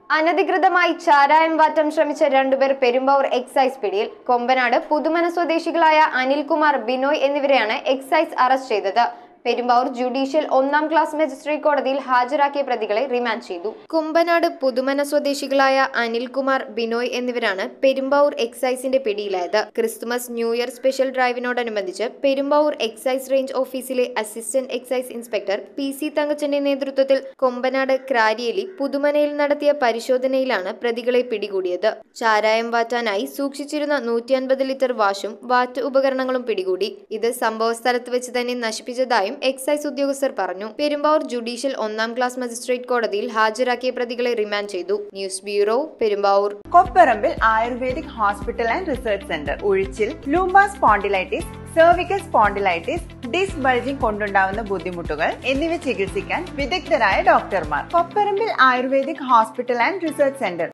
അനധികൃതമായി ചാരായം വാറ്റാൻ ശ്രമിച്ച രണ്ടുപേർ പെരുമ്പാവൂർ എക്സൈസ് പിടിയിൽ കൊമ്പനാട് പുതുമന സ്വദേശികളായ അനിൽകുമാർ ബിനോയ് എന്നിവരെയാണ് എക്സൈസ് അറസ്റ്റ് ചെയ്തത് പെരുമ്പാവൂർ ജുഡീഷ്യൽ ഒന്നാം ക്ലാസ് മജിസ്ട്രേറ്റ് കോടതിയിൽ ഹാജരാക്കിയ പ്രതികളെ റിമാൻഡ് ചെയ്തു കുമ്പനാട് പുതുമന സ്വദേശികളായ അനിൽകുമാർ ബിനോയ് എന്നിവരാണ് പെരുമ്പാവൂർ എക്സൈസിന്റെ പിടിയിലായത് ക്രിസ്തുമസ് ന്യൂ ഇയർ സ്പെഷ്യൽ ഡ്രൈവിനോടനുബന്ധിച്ച് പെരുമ്പാവൂർ എക്സൈസ് റേഞ്ച് ഓഫീസിലെ assistant excise inspector P C തങ്കച്ചന്റെ നേതൃത്വത്തിൽ കൊമ്പനാട് ക്രാരിയലി പുതുമനയിൽ നടത്തിയ പരിശോധനയിലാണ് പ്രതികളെ പിടികൂടിയത് ചാരായം വാറ്റാനായി സൂക്ഷിച്ചിരുന്ന നൂറ്റി അൻപത് ലിറ്റർ വാഷും വാറ്റ് ഉപകരണങ്ങളും പിടികൂടി ഇത് സംഭവ സ്ഥലത്ത് വെച്ച് തന്നെ നശിപ്പിച്ചതായും എക്സൈസ് ഉദ്യോഗസ്ഥർ പറഞ്ഞു പെരുമ്പാവൂർ ജുഡീഷ്യൽ ഒന്നാം ക്ലാസ് മജിസ്ട്രേറ്റ് കോടതിയിൽ ഹാജരാക്കിയ പ്രതികളെ റിമാൻഡ് ചെയ്തു news bureau Perumbavoor Kopparambil ayurvedic hospital and research centre ഉഴിച്ചിൽ lumbar spondylitis cervical spondylitis disc bulging കൊണ്ടുണ്ടാവുന്ന ബുദ്ധിമുട്ടുകൾ എന്നിവ ചികിത്സിക്കാൻ വിദഗ്ധരായ ഡോക്ടർമാർ Kopparambil ayurvedic hospital and research centre